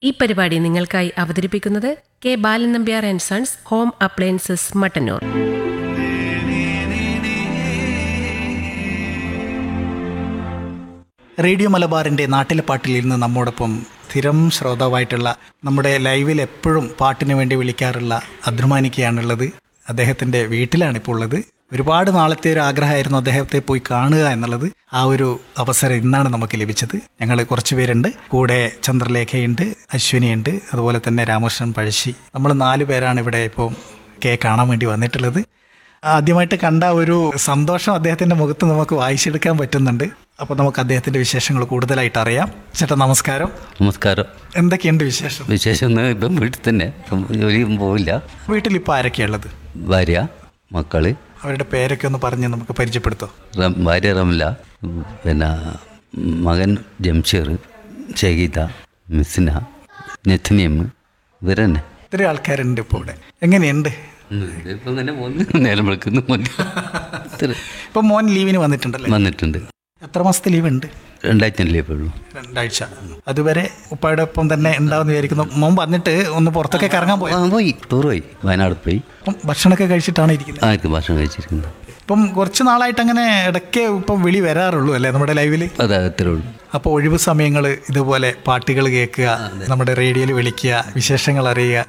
ഈ പരിപാടി നിങ്ങൾക്കായി അവതരിപ്പിക്കുന്നത് K Balan Nambiar and sons home appliances Mattannur radio മലബാറിൻ്റെ നാട്ടിലെ പാട്ടിൽ ഇന്ന് നമ്മോടൊപ്പം സ്ഥിരം ശ്രോതാവായിട്ടുള്ള നമ്മുടെ ലൈവിൽ എപ്പോഴും പാട്ടിന് വേണ്ടി വിളിക്കാറുള്ള അദ്രുമാനിക്കയാണുള്ളത് അദ്ദേഹത്തിൻ്റെ വീട്ടിലാണ് ഇപ്പോൾ ഉള്ളത് ഒരുപാട് നാളത്തെ ഒരു ആഗ്രഹമായിരുന്നു അദ്ദേഹത്തെ പോയി കാണുക എന്നുള്ളത് ആ ഒരു അവസരം ഇന്നാണ് നമുക്ക് ലഭിച്ചത് ഞങ്ങൾ കുറച്ച് പേരുണ്ട് കൂടെ ചന്ദ്രലേഖയുണ്ട് അശ്വിനിയുണ്ട് അതുപോലെ തന്നെ രാമകൃഷ്ണൻ പഴശ്ശി നമ്മൾ നാല് പേരാണ് ഇവിടെ ഇപ്പോൾ കെ കാണാൻ വേണ്ടി വന്നിട്ടുള്ളത് ആദ്യമായിട്ട് കണ്ട ഒരു സന്തോഷം അദ്ദേഹത്തിന്റെ മുഖത്ത് നമുക്ക് വായിച്ചെടുക്കാൻ പറ്റുന്നുണ്ട് അപ്പോൾ നമുക്ക് അദ്ദേഹത്തിന്റെ വിശേഷങ്ങൾ കൂടുതലായിട്ട് അറിയാം ചേട്ടാ നമസ്കാരം നമസ്കാരം എന്തൊക്കെയുണ്ട് വിശേഷം വിശേഷം ഒന്നും ഇപ്പം വീട്ടിൽ തന്നെ ഇപ്പം ജോലിയും പോവില്ല വീട്ടിൽ ഇപ്പോൾ ആരൊക്കെയുള്ളത് ഭാര്യ മക്കള് അവരുടെ പേരൊക്കെ ഒന്ന് പറഞ്ഞ് നമുക്ക് പരിചയപ്പെടുത്തോ റം ഭാര്യ റംല പിന്നെ മകൻ ജംഷീർ ഷഹീദ മിസ്ന നെഥ്നിയം ഇവരെന്നെ ഇത്രയും ആൾക്കാരുണ്ട് ഇപ്പോൾ ഇവിടെ എങ്ങനെയുണ്ട് ഇപ്പം ഇങ്ങനെ പോകുന്നു നേരം വിളിക്കുന്നു ഇപ്പം മോൻ ലീവിന് വന്നിട്ടുണ്ടല്ലേ വന്നിട്ടുണ്ട് എത്ര മാസത്തെ ലീവ് ഉണ്ട് രണ്ടാഴ്ച ലീവേ ഉള്ളൂ രണ്ടാഴ്ച അതുവരെ ഉപ്പായുടെ ഒപ്പം തന്നെ ഉണ്ടാവുമെന്ന് വിചാരിക്കുന്നു മോൻ വന്നിട്ട് ഒന്ന് പുറത്തൊക്കെ കറങ്ങാൻ പോയി ആ പോയി ടൂർ പോയി വയനാട് പോയി അപ്പം ഭക്ഷണമൊക്കെ കഴിച്ചിട്ടാണ് ഇരിക്കുന്നത് ആർക്ക് ഭക്ഷണം കഴിച്ചിരിക്കുന്നത് ഇപ്പം കുറച്ച് നാളായിട്ട് അങ്ങനെ ഇടയ്ക്ക് ഇപ്പം വിളി വരാറുള്ളൂ അല്ലേ നമ്മുടെ ലൈവിൽ അതെ അത്രേ ഉള്ളൂ അപ്പോൾ ഒഴിവ് സമയങ്ങൾ ഇതുപോലെ പാട്ടുകൾ കേൾക്കുക നമ്മുടെ റേഡിയോയിൽ വിളിക്കുക വിശേഷങ്ങൾ അറിയുക